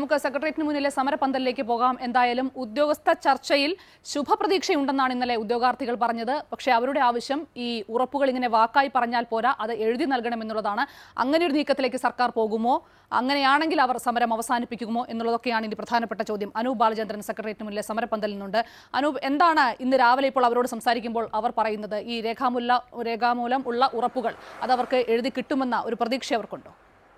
നമുക്ക് സെക്രട്ടേറിയറ്റിന് മുന്നിലെ സമരപന്തലിലേക്ക് പോകാം എന്തായാലും ഉദ്യോഗസ്ഥ ചർച്ചയിൽ ശുഭപ്രതീക്ഷയുണ്ടെന്നാണ് ഇന്നലെ ഉദ്യോഗാർത്ഥികൾ പറഞ്ഞത് പക്ഷേ അവരുടെ ആവശ്യം ഈ ഉറപ്പുകൾ ഇങ്ങനെ വാക്കായി പറഞ്ഞാൽ പോരാ അത് എഴുതി നൽകണമെന്നുള്ളതാണ് അങ്ങനെ ഒരു നീക്കത്തിലേക്ക് സർക്കാർ പോകുമോ അങ്ങനെയാണെങ്കിൽ അവർ സമരം അവസാനിപ്പിക്കുമോ എന്നുള്ളതൊക്കെയാണ് ഇനി പ്രധാനപ്പെട്ട ചോദ്യം അനൂപ് ബാലചന്ദ്രൻ സെക്രട്ടേറിയറ്റിന് മുന്നിലെ സമരപന്തലിൽ നിന്നുണ്ട് അനൂപ് എന്താണ് ഇന്ന് രാവിലെ ഇപ്പോൾ അവരോട് സംസാരിക്കുമ്പോൾ അവർ പറയുന്നത് ഈ രേഖാമൂല രേഖാമൂലം ഉള്ള ഉറപ്പുകൾ അത് അവർക്ക് എഴുതി കിട്ടുമെന്ന ഒരു പ്രതീക്ഷ അവർക്കുണ്ടോ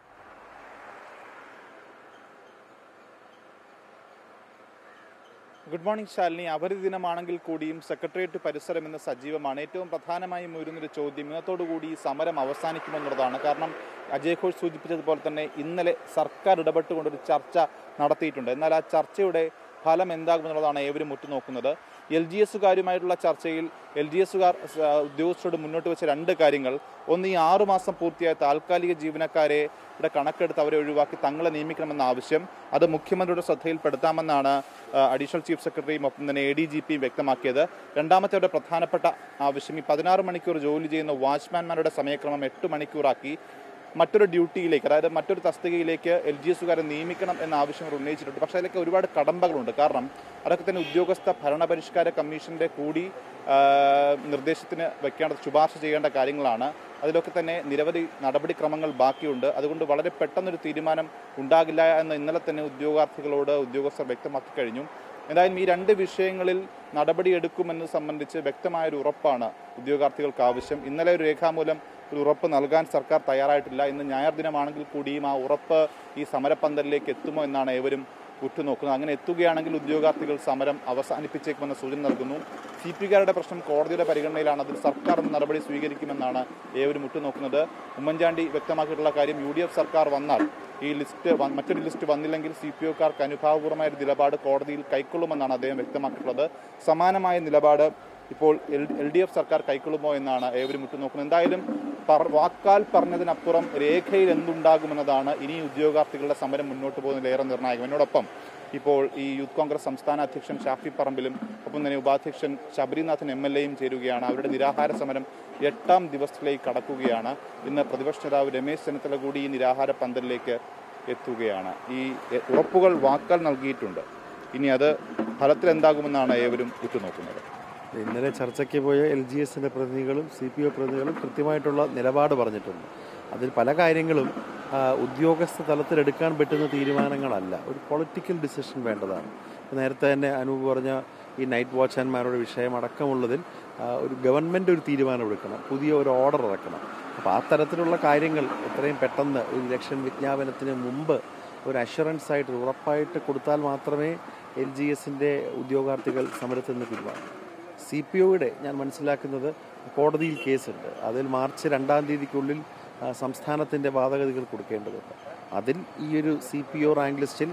ഗുഡ് മോർണിംഗ് ശാലിനി അവധി ദിനമാണെങ്കിൽ കൂടിയും സെക്രട്ടേറിയറ്റ് പരിസരം ഇന്ന് സജീവമാണ് ഏറ്റവും പ്രധാനമായും ഉയരുന്നൊരു ചോദ്യം ഇന്നത്തോടുകൂടി ഈ സമരം അവസാനിക്കുമെന്നുള്ളതാണ് കാരണം അജയ് ഘോഷ് സൂചിപ്പിച്ചതുപോലെ തന്നെ ഇന്നലെ സർക്കാർ ഇടപെട്ടുകൊണ്ടൊരു ചർച്ച നടത്തിയിട്ടുണ്ട് എന്നാൽ ആ ചർച്ചയുടെ ഫലം എന്താകുമെന്നുള്ളതാണ് ഏവരും ഉറ്റുനോക്കുന്നത് എൽ ജി എസുകാരുമായിട്ടുള്ള ചർച്ചയിൽ എൽ ജി എസുകാർ ഉദ്യോഗസ്ഥരോട് മുന്നോട്ട് വെച്ച രണ്ട് കാര്യങ്ങൾ ഒന്ന് ഈ ആറുമാസം പൂർത്തിയായ താൽക്കാലിക ജീവനക്കാരെ ഇവിടെ കണക്കെടുത്ത് അവരെ ഒഴിവാക്കി തങ്ങളെ നിയമിക്കണമെന്ന ആവശ്യം അത് മുഖ്യമന്ത്രിയുടെ ശ്രദ്ധയിൽപ്പെടുത്താമെന്നാണ് അഡീഷണൽ ചീഫ് സെക്രട്ടറിയും ഒപ്പം തന്നെ എ ഡി ജി പിയും വ്യക്തമാക്കിയത് രണ്ടാമത്തെ അവരുടെ പ്രധാനപ്പെട്ട ആവശ്യം ഈ പതിനാറ് മണിക്കൂർ ജോലി ചെയ്യുന്ന വാച്ച്മാൻമാരുടെ സമയക്രമം എട്ട് മണിക്കൂറാക്കി മറ്റൊരു ഡ്യൂട്ടിയിലേക്ക് അതായത് മറ്റൊരു തസ്തികയിലേക്ക് എൽ ജി എസുകാരെ നിയമിക്കണം എന്ന ആവശ്യം അവർ ഉന്നയിച്ചിട്ടുണ്ട് പക്ഷേ അതിലൊക്കെ ഒരുപാട് കടമ്പകളുണ്ട് കാരണം അതൊക്കെ തന്നെ ഉദ്യോഗസ്ഥ ഭരണപരിഷ്കാര കമ്മീഷന്റെ കൂടി ആ, നിർദ്ദേശത്തിന് വെക്കേണ്ട ശുപാർശ ചെയ്യേണ്ട കാര്യങ്ങളാണ് അതിലൊക്കെ തന്നെ നിരവധി നടപടിക്രമങ്ങൾ ബാക്കിയുണ്ട് അതുകൊണ്ട് വളരെ പെട്ടെന്നൊരു തീരുമാനം ഉണ്ടാകില്ല എന്ന് ഇന്നലെ തന്നെ ഉദ്യോഗാർത്ഥികളോട് ഉദ്യോഗസ്ഥർ വ്യക്തമാക്കി കഴിഞ്ഞു എന്തായാലും ഈ രണ്ട് വിഷയങ്ങളിൽ നടപടിയെടുക്കുമെന്ന് സംബന്ധിച്ച് വ്യക്തമായൊരു ഉറപ്പാണ് ഉദ്യോഗാർത്ഥികൾക്ക് ആവശ്യം ഇന്നലെ ഒരു രേഖാമൂലം ഒരു ഉറപ്പ് നൽകാൻ സർക്കാർ തയ്യാറായിട്ടില്ല ഇന്ന് ഞായർ ദിനമാണെങ്കിൽ കൂടിയും ആ ഉറപ്പ് ഈ സമരപ്പന്തലിലേക്ക് എത്തുമോ എന്നാണ് ഏവരും ഉറ്റുനോക്കുന്നത് അങ്ങനെ എത്തുകയാണെങ്കിൽ ഉദ്യോഗാർത്ഥികൾ സമരം അവസാനിപ്പിച്ചേക്കുമെന്ന സൂചന നൽകുന്നു സി പിക്കാരുടെ പ്രശ്നം കോടതിയുടെ പരിഗണനയിലാണ് അതിൽ സർക്കാർ നടപടി സ്വീകരിക്കുമെന്നാണ് ഏവരും ഉറ്റുനോക്കുന്നത് ഉമ്മൻചാണ്ടി വ്യക്തമാക്കിയിട്ടുള്ള കാര്യം യു ഡി എഫ് സർക്കാർ വന്നാൽ ഈ ലിസ്റ്റ് വ- മറ്റൊരു ലിസ്റ്റ് വന്നില്ലെങ്കിൽ സി പി ഒക്കാർക്ക് അനുഭാവപൂർവമായ ഒരു നിലപാട് കോടതിയിൽ കൈക്കൊള്ളുമെന്നാണ് അദ്ദേഹം വ്യക്തമാക്കിയിട്ടുള്ളത് സമാനമായ നിലപാട് ഇപ്പോൾ എൽ എൽ ഡി എഫ് സർക്കാർ കൈക്കൊള്ളുമോ എന്നാണ് ഏവരും ഉറ്റുനോക്കുന്നത് എന്തായാലും പറ- വാക്കാൽ പറഞ്ഞതിനപ്പുറം രേഖയിൽ എന്തുണ്ടാകുമെന്നതാണ് ഇനി ഉദ്യോഗാർത്ഥികളുടെ സമരം മുന്നോട്ട് പോകുന്നതിൽ ഏറെ നിർണായകം എന്നോടൊപ്പം ഇപ്പോൾ ഈ യൂത്ത് കോൺഗ്രസ് സംസ്ഥാന അധ്യക്ഷൻ ഷാഫി പറമ്പിലും ഒപ്പം തന്നെ ഉപാധ്യക്ഷൻ ശബരിനാഥൻ എം എൽ എയും ചേരുകയാണ് അവരുടെ നിരാഹാര സമരം എട്ടാം ദിവസത്തിലേക്ക് കടക്കുകയാണ് ഇന്ന് പ്രതിപക്ഷ നേതാവ് രമേശ് ചെന്നിത്തല കൂടി ഈ നിരാഹാര പന്തലിലേക്ക് എത്തുകയാണ് ഈ എ- ഉറപ്പുകൾ വാക്കാൽ നൽകിയിട്ടുണ്ട് ഇനി അത് ഫലത്തിൽ എന്താകുമെന്നാണ് ഏവരും ഉറ്റുനോക്കുന്നത് ഇന്നലെ ചർച്ചയ്ക്ക് പോയ എൽ ജി എസിൻ്റെ പ്രതിനിധികളും സി പി ഒ പ്രതിനിധികളും കൃത്യമായിട്ടുള്ള നിലപാട് പറഞ്ഞിട്ടുണ്ട് അതിൽ പല കാര്യങ്ങളും ആ, ഉദ്യോഗസ്ഥ തലത്തിൽ എടുക്കാൻ പറ്റുന്ന തീരുമാനങ്ങളല്ല ഒരു പൊളിറ്റിക്കൽ ഡിസിഷൻ വേണ്ടതാണ് ഇപ്പൊ നേരത്തെ തന്നെ അനൂപ് പറഞ്ഞ ഈ നൈറ്റ് വാച്ച്മാൻമാരുടെ വിഷയം അടക്കമുള്ളതിൽ ആ, ഒരു ഗവൺമെൻറ് ഒരു തീരുമാനം എടുക്കണം പുതിയ ഒരു ഓർഡർ ഇറക്കണം അപ്പോൾ ആ തരത്തിലുള്ള കാര്യങ്ങൾ എത്രയും പെട്ടെന്ന് ഒരു ഇലക്ഷൻ വിജ്ഞാപനത്തിന് മുമ്പ് ഒരു അഷുറൻസ് ആയിട്ട് ഉറപ്പായിട്ട് കൊടുത്താൽ മാത്രമേ എൽ ജി എസിൻ്റെ ഉദ്യോഗാർത്ഥികൾ സമരത്തിൽ നിന്ന് പിന്മാറും സി പി ഒയുടെ ഞാൻ മനസ്സിലാക്കുന്നത് കോടതിയിൽ കേസുണ്ട് അതിൽ മാർച്ച് രണ്ടാം തീയതിക്കുള്ളിൽ ആ, സംസ്ഥാനത്തിൻ്റെ വാദഗതികൾ കൊടുക്കേണ്ടതുണ്ട് അതിൽ ഈ ഒരു സി പി ഒ റാങ്ക് ലിസ്റ്റിൽ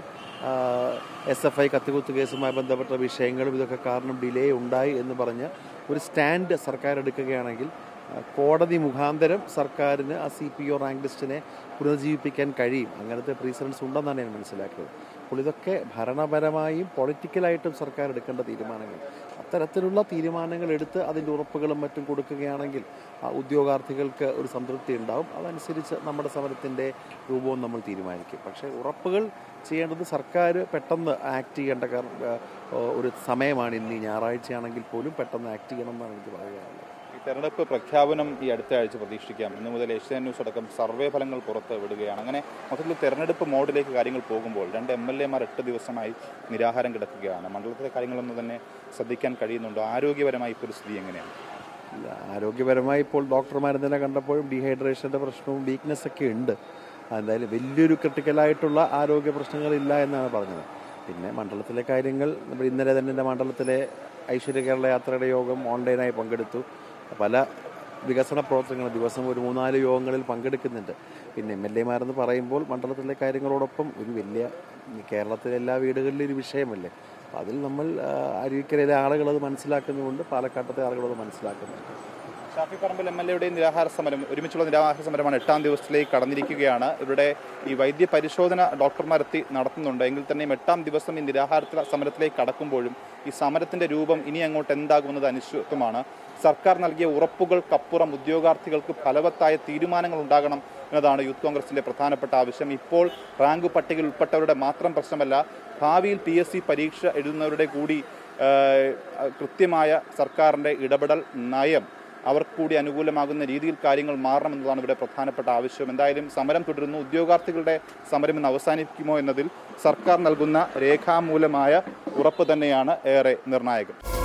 എസ് എഫ് ഐ കത്തിക്കുത്ത് കേസുമായി ബന്ധപ്പെട്ട വിഷയങ്ങളും ഇതൊക്കെ കാരണം ഡിലേ ഉണ്ടായി എന്ന് പറഞ്ഞ് ഒരു സ്റ്റാൻഡ് സർക്കാർ എടുക്കുകയാണെങ്കിൽ ആ, കോടതി മുഖാന്തരം സർക്കാരിന് ആ സി പി ഒ റാങ്ക് ലിസ്റ്റിനെ പുനർജീവിപ്പിക്കാൻ കഴിയും അങ്ങനത്തെ പ്രീസറൻസ് ഉണ്ടെന്നാണ് ഞാൻ മനസ്സിലാക്കിയത് അപ്പോൾ ഇതൊക്കെ ഭരണപരമായും പൊളിറ്റിക്കലായിട്ടും സർക്കാർ എടുക്കേണ്ട തീരുമാനങ്ങൾ അത്തരത്തിലുള്ള തീരുമാനങ്ങൾ എടുത്ത് അതിൻ്റെ ഉറപ്പുകളും മറ്റും കൊടുക്കുകയാണെങ്കിൽ ആ ഉദ്യോഗാർത്ഥികൾക്ക് ഒരു സംതൃപ്തി ഉണ്ടാവും അതനുസരിച്ച് നമ്മുടെ സമരത്തിൻ്റെ രൂപവും നമ്മൾ തീരുമാനിക്കും പക്ഷേ ഉറപ്പുകൾ ചെയ്യേണ്ടത് സർക്കാർ പെട്ടെന്ന് ആക്ട് ചെയ്യേണ്ട കാരണം, ആ, ഒരു സമയമാണ് ഇന്ന് ഈ ഞായറാഴ്ചയാണെങ്കിൽ പോലും പെട്ടെന്ന് ആക്ട് ചെയ്യണം എന്നാണ് എനിക്ക് പറയാനുള്ളത് ഈ തെരഞ്ഞെടുപ്പ് പ്രഖ്യാപനം ഈ അടുത്ത ആഴ്ച പ്രതീക്ഷിക്കാം ഇന്ന് മുതൽ ഏഷ്യൻ ന്യൂസ് അടക്കം സർവേ ഫലങ്ങൾ പുറത്ത് വിടുകയാണ് അങ്ങനെ മൊത്തത്തിൽ തെരഞ്ഞെടുപ്പ് മോഡിലേക്ക് കാര്യങ്ങൾ പോകുമ്പോൾ രണ്ട് എം എൽ എമാർ എട്ട് ദിവസമായി നിരാഹാരം കിടക്കുകയാണ് മണ്ഡലത്തിലെ കാര്യങ്ങളൊന്നും തന്നെ ശ്രദ്ധിക്കാൻ കഴിയുന്നുണ്ടോ ആരോഗ്യപരമായി ഇപ്പോൾ ഒരു സ്ഥിതി എങ്ങനെയാണ് ഇല്ല, ആരോഗ്യപരമായി ഇപ്പോൾ ഡോക്ടർമാർ തന്നെ കണ്ടപ്പോഴും ഡീഹൈഡ്രേഷൻ്റെ പ്രശ്നവും വീക്ക്നെസ് ഒക്കെ ഉണ്ട് എന്തായാലും വലിയൊരു ക്രിട്ടിക്കലായിട്ടുള്ള ആരോഗ്യ പ്രശ്നങ്ങളില്ല എന്നാണ് പറഞ്ഞത് പിന്നെ മണ്ഡലത്തിലെ കാര്യങ്ങൾ നമ്മൾ ഇന്നലെ തന്നെ എൻ്റെ മണ്ഡലത്തിലെ ഐശ്വര്യ കേരള യാത്രയുടെ യോഗം ഓൺലൈനായി പങ്കെടുത്തു പല വികസന പ്രവർത്തനങ്ങൾ ദിവസം ഒരു മൂന്നാല് യോഗങ്ങളിൽ പങ്കെടുക്കുന്നുണ്ട് പിന്നെ എം എൽ എമാരെന്ന് പറയുമ്പോൾ മണ്ഡലത്തിലെ കാര്യങ്ങളോടൊപ്പം ഒരു വലിയ കേരളത്തിലെ എല്ലാ വീടുകളിലും ഒരു വിഷയമല്ലേ അപ്പോൾ അതിൽ നമ്മൾ ആ, അരുവിക്കരയിലെ ആളുകൾ അത് മനസ്സിലാക്കുന്നുകൊണ്ട് പാലക്കാട്ടത്തെ ആളുകൾ അത് മനസ്സിലാക്കുന്നുണ്ട് ഷാഫി പറമ്പിൽ എം എൽ എയുടെ നിരാഹാര സമരം ഒരുമിച്ചുള്ള നിരാഹാര സമരമാണ് എട്ടാം ദിവസത്തിലേക്ക് കടന്നിരിക്കുകയാണ് ഇവരുടെ ഈ വൈദ്യ പരിശോധന ഡോക്ടർമാരെത്തി നടത്തുന്നുണ്ട് എങ്കിൽ തന്നെയും എട്ടാം ദിവസം ഈ നിരാഹാര സമരത്തിലേക്ക് കടക്കുമ്പോഴും ഈ സമരത്തിന്റെ രൂപം ഇനി അങ്ങോട്ട് എന്താകുമെന്നത് അനിശ്ചിതത്വമാണ് സർക്കാർ നൽകിയ ഉറപ്പുകൾക്കപ്പുറം ഉദ്യോഗാർത്ഥികൾക്ക് ഫലവത്തായ തീരുമാനങ്ങൾ ഉണ്ടാകണം എന്നതാണ് യൂത്ത് കോൺഗ്രസിന്റെ പ്രധാനപ്പെട്ട ആവശ്യം ഇപ്പോൾ റാങ്ക് പട്ടികയിൽ ഉൾപ്പെട്ടവരുടെ മാത്രം പ്രശ്നമല്ല ഭാവിയിൽ പി എസ് സി പരീക്ഷ എഴുതുന്നവരുടെ കൂടി ആ, കൃത്യമായ സർക്കാരിന്റെ ഇടപെടൽ നയം അവർക്ക് കൂടി അനുകൂലമാകുന്ന രീതിയിൽ കാര്യങ്ങൾ മാറണമെന്നതാണ് ഇവിടെ പ്രധാനപ്പെട്ട ആവശ്യം എന്തായാലും സമരം തുടരുന്നു ഉദ്യോഗാർത്ഥികളുടെ സമരം ഇന്ന് അവസാനിക്കുമോ എന്നതിൽ സർക്കാർ നൽകുന്ന രേഖാമൂലമായ ഉറപ്പ് തന്നെയാണ് ഏറെ നിർണായകം